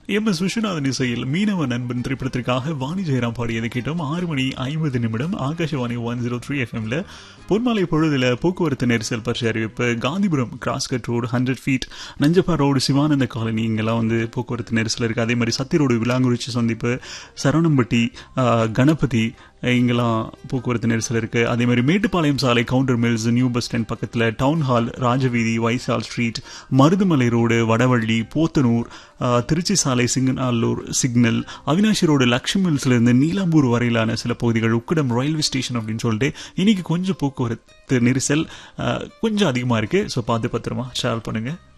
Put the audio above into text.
M S Viswanathan இசையில் மீனவ நண்பன் திரைப்படத்திற்காக வாணி ஜெயராம் பாடியதை கேட்டோம் ஆறு மணி ஐம்பது நிமிடம் ஆகாஷவாணி ஒன் ஜீரோ த்ரீ எஃப்எம்ல பொன்மாலை பொழுதுல போக்குவரத்து நெரிசல் பற்றி அறிவிப்பு Gandhipuram cross cut road hundred feet Nanjappa road Sivananda colony இங்கெல்லாம் வந்து போக்குவரத்து நெரிசல் இருக்கு அதே மாதிரி சத்தி ரோடு விலாங்குறிச்சி சந்திப்பு சரவணம்பட்டி ஆஹ், கணபதி இங்கெல்லாம் போக்குவரத்து நெரிசல் இருக்கு அதே மாதிரி மேட்டுப்பாளையம் சாலை Gounder mills new bus stand பக்கத்தில் town hall Rajaveedhi Vysial street Marudhamalai road Vadavalli Podanur ஆஹ், திருச்சி சாலை சிங்கநல்லூர் சிக்னல் அவினாஷி ரோடு லக்ஷ்மி மில்ஸ்ல இருந்து நீலாம்பூர் வரையிலான சில பகுதிகள் உக்கடம் ரயில்வே ஸ்டேஷன் அப்படின்னு சொல்லிட்டு இன்னைக்கு கொஞ்சம் போக்குவரத்து நெரிசல் ஆஹ், கொஞ்சம் அதிகமாக இருக்கு ஸோ பார்த்து பத்திரமா ட்ராவல் பண்ணுங்க